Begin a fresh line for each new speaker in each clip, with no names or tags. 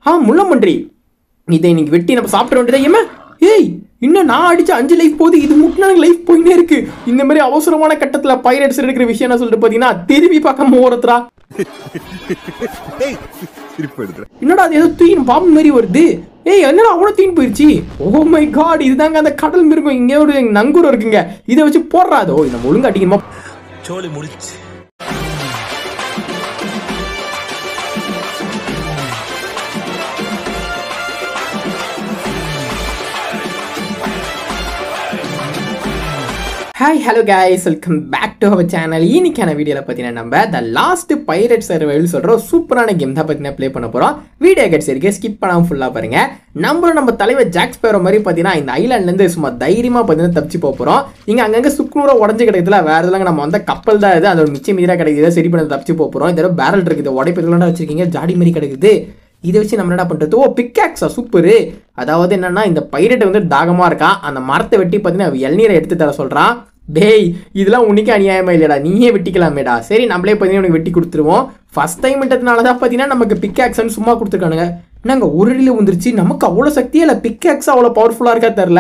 ஆ முள்ளமன்றி இதை இன்னைக்கு வெட்டி நம்ம சாப்பிட வேண்டியதா ஏமா ஏய் இன்னும் நான் அடிச்ச அஞ்சு லைஃப் போகுது இது முட்டினா லைஃப் போயினே இருக்கு இந்த மாதிரி அவசரமான கட்டத்துல பைரட்ஸ் எடுக்கிற விஷயம் என்ன சொல்லிட்டு பாத்தீங்கன்னா திரும்பி பார்க்காம ஓரத்துறா என்னடா அது ஏதோ தூயின் பாம்பு மாதிரி வருது ஏய் என்னடா அவ்வளோ தூயின் போயிருச்சு ஓ மை காட் இதுதாங்க அந்த கடல் மிருகம் இங்கே ஒரு நங்கூரம் இருக்குங்க இதை வச்சு போடுறாதோ நம்ம ஒழுங்கா அடிக்கணுமா
சோலி முடிச்சு
hi hello guys welcome back to our channel இன்னைக்கான வீடியோவில் பார்த்தீங்கன்னா நம்ம த லாஸ்ட் பைரட் சர்வைவல் சொல்கிற ஒரு சூப்பரான கேம் தான் பார்த்தீங்கன்னா ப்ளே பண்ண போகிறோம் வீடியோ கட்ஸ் இருக்கு ஸ்கிப் பண்ணாமல் ஃபுல்லாக பாருங்க நம்மளும் நம்ம தலைவர் ஜாக்ஸ் பேர மாதிரி பார்த்தீங்கன்னா இந்த ஐலாண்ட்லேருந்து சும்மா தைரியமாக பார்த்தீங்கன்னா தப்பிச்சு போக போகிறோம் இங்கே அங்கங்கே சுக்குநூறாக உடஞ்சி கிடைக்குதுல வேறு இதெல்லாம் நம்ம வந்த கப்பல் தான் இது அதோட மிச்சம் மீதியாக கிடைக்குது இதை சரி பண்ணி தப்பிச்சு போக போகிறோம் இதோட பேரல் இருக்குது உடைப்பெல்லாம் வச்சிருக்கீங்க ஜாடி மாதிரி கிடைக்குது இதை வச்சு நம்ம என்ன பண்ணுறது ஓ பிக்காக்ஸா சூப்பரு அதாவது என்னன்னா இந்த பைரட் வந்து தாகமாக இருக்கான் அந்த மரத்தை வெட்டி பார்த்தீங்கன்னா இளநீரை எடுத்து தர சொல்கிறான் டேய் இதெல்லாம் உனக்கு அநியாயமா இல்லைடா நீயே வெட்டிக்கலாமேடா சரி நம்மளே பார்த்தீங்கன்னா உனக்கு வெட்டி கொடுத்துருவோம் ஃபர்ஸ்ட் டைம்ன்றதுனால தான் பார்த்தீங்கன்னா நமக்கு பிக்காக்ஸ்னு சும்மா கொடுத்துருக்கானுங்க என்னங்க ஒரு அடியில் வந்துருச்சு நமக்கு அவ்வளோ சக்தியே இல்லை பிக்காக்ஸ் அவ்வளோ பவர்ஃபுல்லாக இருக்கா தெரில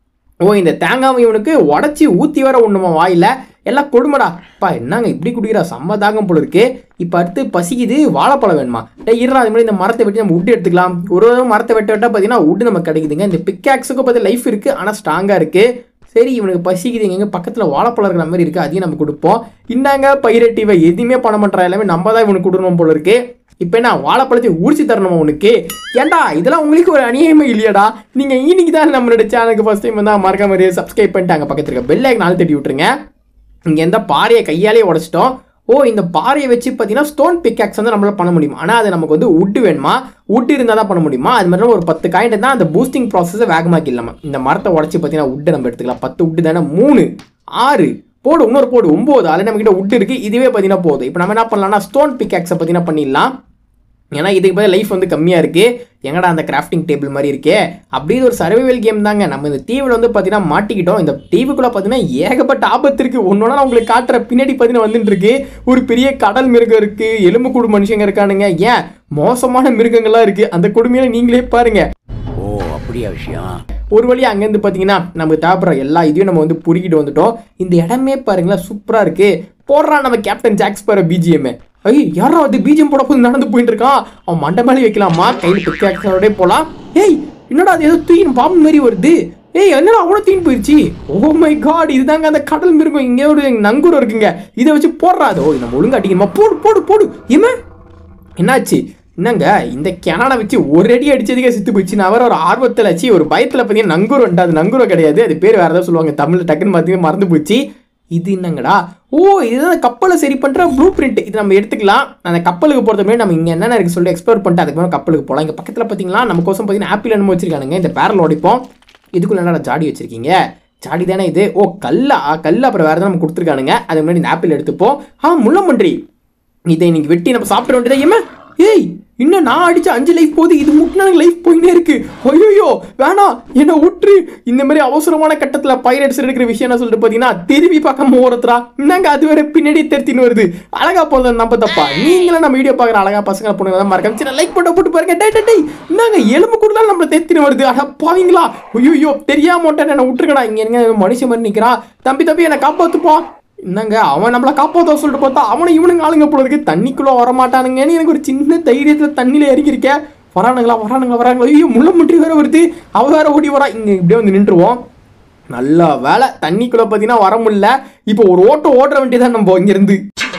ஓ இந்த தேங்காய் இவனுக்கு உடச்சி ஊற்றி வர ஒண்ணுமா வாயில எல்லாம் கொடுமடா அப்பா என்னங்க இப்படி குடிக்கிறா செம்ம தாகம் போல இருக்கு இப்போ அடுத்து பசிக்குது வாழைப்பழம் வேணுமா டேய் இருடா அது மாதிரி இந்த மரத்தை வெட்டி நம்ம உட்டு எடுத்துக்கலாம் ஒரு ஒரு மரத்தை வெட்ட வெட்ட பார்த்தீங்கன்னா உட்டு நமக்கு கிடைக்குதுங்க இந்த பிக்காக்ஸுக்கு பார்த்து லைஃப் இருக்கு ஆனால் ஸ்ட்ராங்காக இருக்கு சரி இவனுக்கு பசிக்குது எங்க பக்கத்தில் வாழைப்பழம் இருக்கிற மாதிரி இருக்கு அதையும் நம்ம கொடுப்போம் இந்தாங்க பைரட்டிவை எதுவுமே பண்ண மாட்டா எல்லாமே நம்ம தான் இவனுக்கு கொடுக்கணும் போல இருக்கு இப்போ என்ன வாழைப்பழத்தை உரிச்சு தரணுமா உனக்கு ஏன்டா இதெல்லாம் உங்களுக்கு ஒரு அநியாயமே இல்லையாடா நீங்க இன்னைக்கு தான் நம்மளோட சேனலுக்கு ஃபர்ஸ்ட் டைம் வந்தா மறக்காம சப்ஸ்கிரைப் பண்ணிட்டு அங்கே பக்கத்துல இருக்க பெல் ஐக்கன் நாள் தட்டி விட்டுருங்க இங்க எந்த பாறையை கையாலே உடைச்சிட்டோம் ஓ இந்த பாறையை வச்சு பார்த்தீங்கன்னா ஸ்டோன் பிக்காக்ஸ் வந்து நம்மளால பண்ண முடியும் ஆனால் அது நமக்கு வந்து உட்டு வேணுமா உட்டு இருந்தால் தான் பண்ண முடியுமா அது மாதிரி ஒரு பத்து காயிண்ட் தான் அந்த பூஸ்டிங் ப்ராசஸை வேகமாக்கி இல்லாமல் இந்த மரத்தை உடச்சி பார்த்தீங்கன்னா உட்டு நம்ம எடுத்துக்கலாம் பத்து உட்டு தானே மூணு ஆறு போடு இன்னொரு போடு ஒம்பது அதில் நம்ம கிட்ட உட்டு இருக்கு இதுவே பார்த்தீங்கன்னா போதும் இப்போ நம்ம என்ன பண்ணலாம்னா ஸ்டோன் பிக்காக்ஸை பார்த்தீங்கன்னா பண்ணிடலாம் ஏன்னா இதுக்கு பதில் லைஃப் வந்து கம்மியாக இருக்குது எங்கடா அந்த கிராஃப்டிங் டேபிள் மாதிரி இருக்கே அப்படி இது ஒரு சர்வைவல் கேம் தாங்க நம்ம இந்த தீவில் வந்து பார்த்தீங்கன்னா மாட்டிக்கிட்டோம் இந்த தீவுக்குள்ளே பார்த்தீங்கன்னா ஏகப்பட்ட ஆபத்து இருக்குது ஒன்றொன்னா நான் உங்களுக்கு காட்டுற பின்னாடி பார்த்தீங்கன்னா வந்துட்டு இருக்கு ஒரு பெரிய கடல் மிருகம் இருக்குது எலும்புக்கூடு மனுஷங்க இருக்கானுங்க ஏன் மோசமான மிருகங்கள்லாம் இருக்குது அந்த கொடுமையில நீங்களே பாருங்க
ஓ அப்படியா விஷயம்
ஒரு வழி அங்கேருந்து பார்த்தீங்கன்னா நமக்கு தேவைப்படுற எல்லா இதையும் நம்ம வந்து புரிக்கிட்டு வந்துட்டோம் இந்த இடமே பாருங்களேன் சூப்பராக இருக்கு போடுறான் நம்ம கேப்டன் ஜாக்ஸ் பாரு பிஜிஎம் ஐய் யாரா வந்து பிஜிஎம் போட போது நடந்து போயிட்டு இருக்கான் அவன் மண்டை மேலே வைக்கலாமா கையில் பிக்காக்ஸோட போலாம் ஏய் என்னடா அது ஏதோ தூயின் பாம்பு மாதிரி வருது ஏய் என்னடா அவ்வளோ தூயின் போயிடுச்சு ஓ மை காட் இதுதாங்க அந்த கடல் மிருகம் இங்கே ஒரு நங்கூரம் இருக்குங்க இதை வச்சு போடுறாதோ நம்ம ஒழுங்கா அடிக்கணுமா போடு போடு போடு ஏமா என்னாச்சு என்னங்க இந்த கிணனை வச்சு ஒரு அடி அடிச்சதுக்கே சித்து போச்சு நான் வேற ஒரு ஆர்வத்தில் வச்சு ஒரு பயத்தில் பார்த்தீங்கன்னா நங்கூரம் வந்துட்டு அது நங்கூரம் கிடையாது அது பேர் வேற ஏதாவது சொல்லுவாங்க தமிழ் டக்குன்னு பார்த்தீங்கன்னா மறந்து போச்சு இது என்னங்கடா ஓ இதுதான் கப்பலை சரி பண்ணுற ப்ளூ பிரிண்ட் இது நம்ம எடுத்துக்கலாம் அந்த கப்பலுக்கு போகிறது முன்னாடி நம்ம இங்கே என்னென்ன இருக்கு சொல்லி எக்ஸ்ப்ளோர் பண்ணிட்டு அதுக்கு கப்பலுக்கு போகலாம் இங்கே பக்கத்தில் பார்த்தீங்களா நம்ம கோசம் பார்த்தீங்கன்னா ஆப்பிள் என்னமோ வச்சிருக்கானுங்க இந்த பேரல் உடைப்போம் இதுக்குள்ள என்னடா ஜாடி வச்சிருக்கீங்க ஜாடி தானே இது ஓ கல்லா கல் அப்புறம் வேறு நம்ம கொடுத்துருக்கானுங்க அதுக்கு முன்னாடி இந்த ஆப்பிள் எடுத்துப்போம் ஆ முள்ளமன்றி இதை இன்னைக்கு வெட்டி நம்ம சாப்பிட வேண்டியதா ஏமா ஏய் இன்னும் நான் அடிச்ச அஞ்சு லைஃப் போகுது இது முட்டினா லைஃப் போயினே இருக்கு ஐயோ வேணாம் என்ன விட்டுரு இந்த மாதிரி அவசரமான கட்டத்துல பைரட்ஸ் எடுக்கிற விஷயம் என்ன சொல்லிட்டு பாத்தீங்கன்னா திரும்பி பார்க்காம ஓரத்துறா என்னங்க அது வேற பின்னாடி தெரித்தின்னு வருது அழகா போதும் நம்ம தப்பா நீங்களும் நம்ம வீடியோ பார்க்குற அழகா பசங்க பொண்ணுங்க தான் மறக்காம சின்ன லைக் போட்டு போட்டு பாருங்க டே டே டேய் என்னங்க எலும்பு கூட நம்மள தெத்தின்னு வருது அட பாவீங்களா ஐயோ தெரியாம மாட்டேன் என்ன விட்டுருக்கடா இங்க என்ன மனுஷன் மாதிரி நிக்கிறா தம்பி தம்பி என்னை காப்பாத்துப்பா என்னங்க அவன் நம்மளை காப்பாற்ற சொல்லிட்டு பார்த்தா அவனை இவனுங்க ஆளுங்க போல இருக்கு தண்ணிக்குள்ள வரமாட்டானுங்கன்னு எனக்கு ஒரு சின்ன தைரியத்தில் தண்ணியில இறங்கியிருக்கேன் வரானுங்களா வரானுங்களா வரானுங்களா ஐயோ முள்ள முற்றி வேற வருது அவ வேற ஓடி வரா இங்க இப்படியே வந்து நின்றுவோம் நல்ல வேலை தண்ணிக்குள்ள பார்த்தீங்கன்னா வர முடியல இப்போ ஒரு ஓட்டம் ஓடுற வேண்டியதான் நம்ம இங்கிருந்து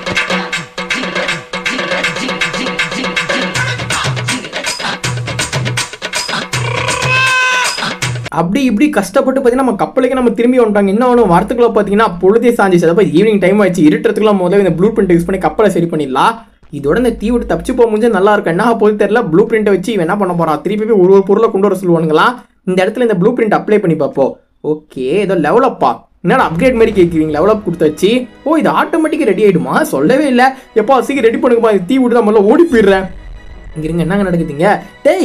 அப்படி இப்படி கஷ்டப்பட்டு பார்த்தீங்கன்னா நம்ம கப்பலுக்கு நம்ம திரும்பி வந்துட்டாங்க என்ன ஒன்று வரத்துக்குள்ள பார்த்தீங்கன்னா பொழுதே சாஞ்சிச்சு அதாவது ஈவினிங் டைம் ஆச்சு இருட்டுறதுக்குள்ள முதல்ல இந்த ப்ளூ பிரிண்ட் யூஸ் பண்ணி கப்பலை சரி பண்ணிடலாம் இதோட இந்த தீ விட்டு தப்பிச்சு போக முடிஞ்சா நல்லா இருக்கும் என்ன போது தெரியல ப்ளூ பிரிண்ட்டை வச்சு இவன் என்ன பண்ண போறான் திருப்பி போய் ஒரு ஒரு பொருளை கொண்டு வர சொல்லுவானுங்களா இந்த இடத்துல இந்த ப்ளூ பிரிண்ட் அப்ளை பண்ணி பார்ப்போம் ஓகே ஏதோ லெவலப்பா என்னடா அப்கிரேட் மாதிரி கேட்குறீங்க லெவலப் கொடுத்தாச்சு ஓ இது ஆட்டோமேட்டிக்காக ரெடி ஆகிடுமா சொல்லவே இல்லை எப்போ சீக்கிரம் ரெடி பண்ணுங்கப்பா இது தீ விட்டு தான் முதல்ல ஓடி போயிடுறேன் இங்க இருங்க என்னங்க நடக்குதுங்க டேய்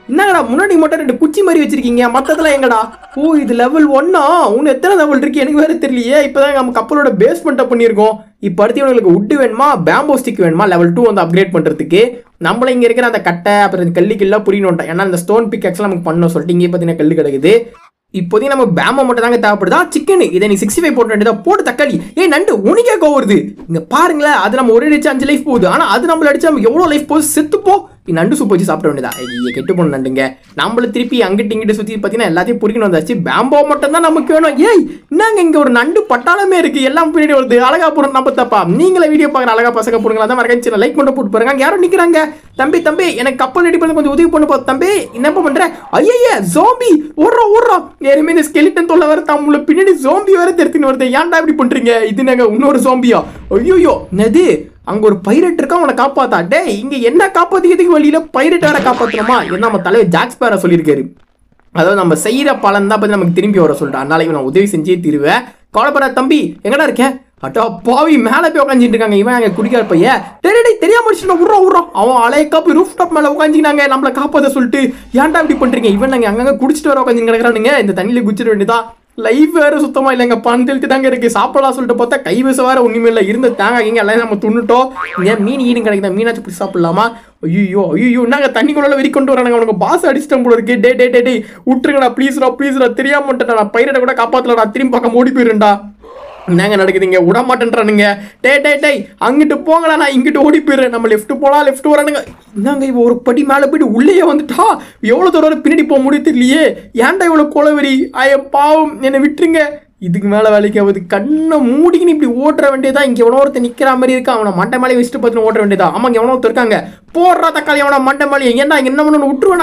என்னங்கடா முன்னாடி மட்டும் ரெண்டு குச்சி மாதிரி வச்சிருக்கீங்க மத்ததெல்லாம் எங்கடா ஓ இது லெவல் ஒன்னா உன்னு எத்தனை லெவல் இருக்கு எனக்கு வேற தெரியலையே இப்பதான் நம்ம கப்பலோட பேஸ்மெண்ட்டை பண்ணியிருக்கோம் இப்போ அடுத்து இவங்களுக்கு உட்டு வேணுமா பேம்போ ஸ்டிக் வேணுமா லெவல் டூ வந்து அப்கிரேட் பண்றதுக்கு நம்மள இங்க இருக்கிற அந்த கட்டை அப்புறம் இந்த கல்லு கில்லாம் புரியணும் ஏன்னா இந்த ஸ்டோன் பிக் நமக்கு பண்ணணும் சொல்லிட்டு இங்கே பார்த்தீங்கன்னா கல்லு கிடக்குது இப்போதைக்கு நம்ம பேம்போ மட்டும் தாங்க தேவைப்படுதா சிக்கன் இதை நீ சிக்ஸ்டி ஃபைவ் போட்டு வேண்டியதா போட்டு தக்காளி ஏ நண்டு உனிக்கே கோவருது இங்க பாருங்களேன் அது நம்ம ஒரு அடிச்சு அஞ்சு லைஃப் போகுது ஆனா அது நம்மள அடிச்சு நம்ம எவ்வளவு லைஃப் போகுது செத்துப்போ நீ நண்டு சூப் வச்சு சாப்பிட வேண்டியதா ஐய கெட்டு போன நண்டுங்க நம்மள திருப்பி அங்கிட்டு இங்கிட்டு சுத்தி பார்த்தீங்கன்னா எல்லாத்தையும் பொறிக்கணும் வந்தாச்சு பேம்போ மட்டும் தான் நமக்கு வேணும் ஏய் என்னங்க இங்க ஒரு நண்டு பட்டாளமே இருக்கு எல்லாம் பின்னாடி வருது அழகா போறோம் நம்ம தப்பா நீங்களே வீடியோ பார்க்குற அழகா பசங்க போடுங்களா தான் மறக்காம லைக் பண்ண போட்டு பாருங்க அங்க யாரும் நிக்கிறாங்க தம்பி தம்பி எனக்கு கப்பல் ரெடி பண்ண கொஞ்சம் உதவி பண்ணு போ தம்பி என்னப்பா பண்ற ஐயய்ய ஜோம்பி ஓடுறா ஓடுறா ஏறுமே இந்த ஸ்கெலிட்டன் தொல்லை வேற தம்முல பின்னாடி ஜோம்பி வேற தெரித்துன்னு வருது ஏன்டா இப்படி பண்றீங்க இது நாங்க இன்னொரு ஜோம்பியா ஐயோ என்னது அங்க ஒரு பைரட் இருக்கா அவனை காப்பாத்தா டேய் இங்க என்ன காப்பாத்திக்கிறதுக்கு வழியில பைரட் வேற காப்பாத்தணுமா என்ன நம்ம தலைவர் ஜாக்ஸ் பேர சொல்லியிருக்காரு அதாவது நம்ம செய்யற பலன் தான் பத்தி நமக்கு திரும்பி வர சொல்லிட்டு அதனால இவன் நான் உதவி செஞ்சே தீருவேன் கவலைப்பட தம்பி எங்கடா இருக்க அட்டா பாவி மேல போய் உட்காந்துட்டு இருக்காங்க இவன் அங்க குடிக்கிற பையன் டேய் டேய் தெரியாம முடிச்சுட்டு உட்றா உட்றா அவன் அலையக்கா போய் ரூஃப் டாப் மேல உட்காந்துக்கினாங்க நம்மள காப்பாத்த சொல்லிட்டு ஏன்டா இப்படி பண்றீங்க இவன் நாங்க அங்கங்க குடிச்சிட்டு வர உட்காந்து கிடக்குறானுங்க இந்த தண்ணியில குச்சிட வேண்டியதான் லைஃப் வேற சுத்தமா இல்லைங்க பண் தெளித்து தாங்க இருக்கு சாப்பிடலாம் சொல்லிட்டு பார்த்தா கை வீச வேற ஒண்ணுமே இல்லை இருந்த தேங்காய் இங்க எல்லாம் நம்ம துண்ணுட்டோம் ஏன் மீன் ஈடும் கிடைக்குதா மீனாச்சும் பிடிச்சி சாப்பிடலாமா ஐயோ ஐயோ நாங்க தண்ணி கொள்ள வெறி கொண்டு வரானுங்க உனக்கு பாஸ் அடிச்சிட்டோம் போல இருக்கு டே டே டே டே விட்டுருங்கடா ப்ளீஸ்டா ப்ளீஸ்டா தெரியாம மாட்டேன் நான் பயிரிட கூட காப்பாத்தலடா திரும்பி பக்கம் ஓடி போயிருண்டா என்னங்க நடக்குதுங்க விட மாட்டேன்றானுங்க டே டே டே அங்கிட்டு போங்கடா நான் இங்கிட்டு ஓடி போயிடுறேன் நம்ம லெஃப்ட் போலாம் லெஃப்ட் வரானுங்க என்னங்க இவ ஒரு படி மேலே போயிட்டு உள்ளேயே வந்துட்டா எவ்வளோ தூரம் வரை பின்னாடி போக முடியும் தெரியலையே ஏன்டா இவ்வளோ கொலவெறி ஆய பாவம் என்னை விட்டுருங்க இதுக்கு மேலே வேலைக்கு ஆகுது கண்ணை மூடிக்கின்னு இப்படி ஓட்டுற வேண்டியதா இங்கே எவனோ ஒருத்தர் நிற்கிற மாதிரி இருக்கா அவனை மண்டை மேலே வச்சுட்டு பார்த்து ஓட்ட வேண்டியதா ஆமாங்க எவனோ ஒருத்தர் இருக்காங்க போடுறா தக்காளி அவனை மண்டை மேலே ஏன்டா இங்க என்ன பண்ணணும் விட்டுருவேனா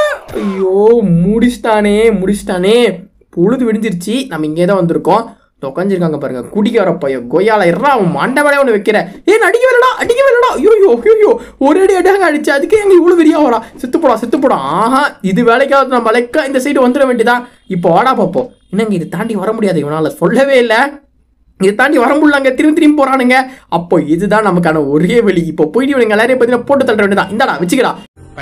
ஐயோ முடிச்சிட்டானே முடிச்சிட்டானே பொழுது விடிஞ்சிருச்சு நம்ம இங்கே தான் வந்திருக்கோம் உட்காந்துருக்காங்க பாருங்க குடிக்கார பையன் கொய்யால இருறா அவன் மண்டை வேலையை ஒன்று வைக்கிற ஏன் அடிக்க வேலடா அடிக்க வேலடா ஐயோ ஐயோ ஒரு அடி அடியாங்க அடிச்சு அதுக்கே எங்க இவ்வளவு வெறியா வரா செத்து போடா செத்து போடா ஆஹா இது வேலைக்காவது நம்ம வளைக்க இந்த சைடு வந்துட வேண்டியதான் இப்போ வாடா பார்ப்போம் என்னங்க இது தாண்டி வர முடியாது இவனால சொல்லவே இல்லை இதை தாண்டி வர முடியலங்க திரும்பி திரும்பி போறானுங்க அப்போ இதுதான் நமக்கான ஒரே வழி இப்போ போயிட்டு இவனுங்க எல்லாரையும் பார்த்தீங்கன்னா போட்டு தள்ள வேண்டியதான் இந்தாடா வச்சுக்கடா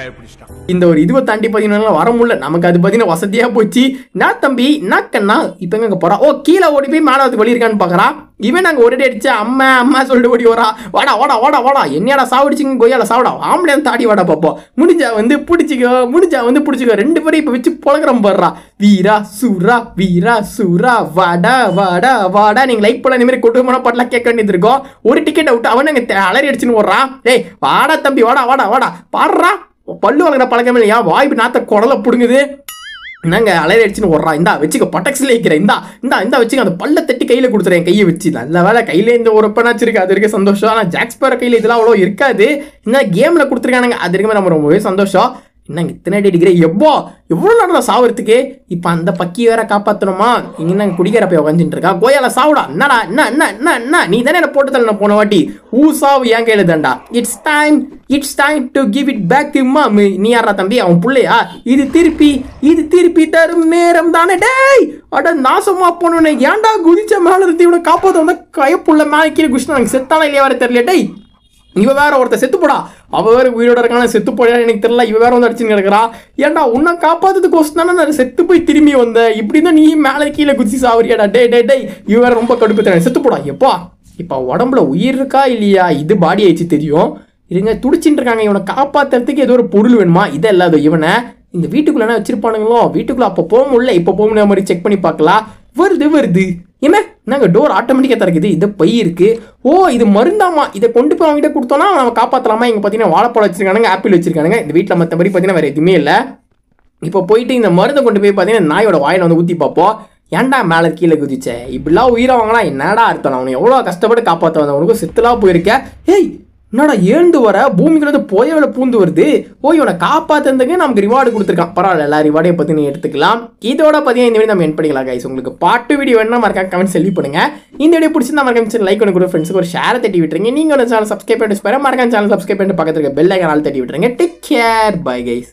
இந்த ஒரு இதுவை தாண்டி பார்த்தீங்கன்னா வர முடியல நமக்கு அது பார்த்தீங்கன்னா வசதியா போச்சு நான் தம்பி நான் கண்ணா இப்போ எங்க போறா ஓ கீழே ஓடி போய் மேலே வந்து வழி இருக்கான்னு பார்க்கறான் இவன் நாங்கள் ஒரு அடி அடிச்சு அம்மா அம்மா சொல்லிட்டு ஓடி வரா வாடா வாடா வாடா வாடா என்னடா சாவடிச்சிங்க கொய்யால சாவடா ஆம்பளை தாடி வாடா பாப்போம் முடிஞ்சா வந்து பிடிச்சிக்கோ முடிஞ்சா வந்து பிடிச்சிக்கோ ரெண்டு பேரும் இப்போ வச்சு புழக்கிறோம் பாடுறா வீரா சூரா வீரா சூரா வாடா வாடா வாடா நீங்க லைக் பண்ண இந்த மாதிரி குடும்பமான பாட்டெல்லாம் கேட்க வேண்டியது இருக்கும் ஒரு டிக்கெட் விட்டு அவன் அங்கே அலறி அடிச்சுன்னு ஓடுறான் டேய் வாடா தம்பி வாடா வாடா வாடா பாடுறா பல்லு வாங்குற பழக்கமே இல்லையா வாய்ப்பு நாத்த குடலை பிடுங்குது என்னங்க அலையில அடிச்சுன்னு ஓடுறா இந்தா வச்சுக்க பட்டக்ஸ்ல வைக்கிறேன் இந்தா இந்தா இந்தா வச்சுக்க அந்த பல்ல தட்டி கையில கொடுத்துறேன் கையை வச்சு நல்ல வேலை கையில இந்த ஒரு பெண்ணாச்சு இருக்கு அது இருக்க சந்தோஷம் ஆனால் ஜாக்ஸ் பேர கையில இதெல்லாம் அவ்வளோ இருக்காது இந்த கேம்ல கொடுத்துருக்கானுங்க அது இருக்குமே நம்ம ரொம்பவே சந்தோஷம் என்னங்க இத்தனை அடி அடிக்கிற எவ்வளோ எவ்வளோ நடந்தா சாவறதுக்கு இப்போ அந்த பக்கி வேற காப்பாற்றணுமா இங்கே நாங்கள் குடிக்கிற போய் உட்காந்துட்டு இருக்கா கோயால சாவுடா என்னடா என்ன என்ன என்ன என்ன நீ தானே என்ன போட்டு தள்ள போன வாட்டி ஊ சாவு என் கையில தான்டா it's time it's time to give it back to mom நீ யாரா தம்பி அவன் புள்ளையா இது திருப்பி இது திருப்பி தரும் நேரம் தானே டேய் அட நாசமா போனவனே ஏன்டா குதிச்ச மேல இருந்து இவனை காப்பாத்த வந்தா கைப்புள்ள மேலே கீழே குஷ்ணா எனக்கு செத்தானா இல்லையா வேற தெரியல டேய் இவ வேற ஒருத்த செத்து போடா அவ வேற உயிரோட இருக்கான செத்து போயா எனக்கு தெரியல இவ வேற வந்து அடிச்சுன்னு கிடக்குறா ஏன்டா உன்னை காப்பாத்துறதுக்கு தானே நான் செத்து போய் திரும்பி வந்தேன் இப்படி தான் நீ மேலே கீழே குதிச்சு சாவரியாடா டே டே டேய் இவ வேற ரொம்ப கடுப்பு தரேன் செத்து போடா எப்பா இப்போ உடம்புல உயிர் இருக்கா இல்லையா இது பாடி ஆயிடுச்சு தெரியும் இருங்க துடிச்சிட்டு இருக்காங்க இவனை காப்பாத்துறதுக்கு ஏதோ ஒரு பொருள் வேணுமா இதே இல்லாத இவனை இந்த வீட்டுக்குள்ள என்ன வச்சிருப்பானுங்களோ வீட்டுக்குள்ள அப்போ போக முடியல இப்போ போக முடியாத மாதிரி செக் பண்ணி பார்க்கலாம் வருது வருது ஏமே நாங்க டோர் ஆட்டோமேட்டிக்காக திறக்குது இது பை இருக்கு ஓ இது மருந்தாமா இதை கொண்டு போய் அவங்ககிட்ட கொடுத்தோம்னா நம்ம காப்பாற்றலாமா இங்கே பார்த்தீங்கன்னா வாழைப்பழம் வச்சிருக்கானுங்க ஆப்பிள் வச்சிருக்கானுங்க இந்த வீட்டில் மற்ற மாதிரி பார்த்தீங்கன்னா வேற எதுவுமே இல்லை இப்போ போயிட்டு இந்த மருந்தை கொண்டு போய் பார்த்தீங்கன்னா நாயோட வாயில வந்து ஊற்றி பார்ப்போம் ஏன்டா மேலே கீழே குதிச்ச இப்படிலாம் உயிரை வாங்கலாம் என்னடா அர்த்தம் அவனை எவ்வளோ கஷ்டப்பட்டு காப்பாற்ற வந்த உனக்கு செத்துலாம் போயிருக்க ஏய் என்னடா ஏழ்ந்து வர பூமிக்குள்ள இருந்து போயவில பூந்து வருது ஓ இவனை காப்பாத்துறதுக்கு நமக்கு ரிவார்டு கொடுத்துருக்கான் பரவாயில்ல எல்லா ரிவார்டையும் பற்றி நீ எடுத்துக்கலாம் இதோட பார்த்தீங்கன்னா இந்த வீடியோ நம்ம என் பண்ணிக்கலாம் கைஸ் உங்களுக்கு பாட்டு வீடியோ வேணும்னா மறக்காம கமெண்ட் செல்லி பண்ணுங்க இந்த வீடியோ பிடிச்சிருந்தா மறக்காம லைக் பண்ணி கொடுங்க ஃப்ரெண்ட்ஸுக்கு ஒரு ஷேர் தட்டி விட்டுருங்க நீங்க ஒரு சேனல் சப்ஸ்கிரைப் பண்ணி மறக்காம சேனல் சப்ஸ்கிரைப் பண்ணி பக்கத்துல இருக்க பெல் ஐக்கான் தட்டி விட்டுருங்க டேக் கேர் பை கைஸ்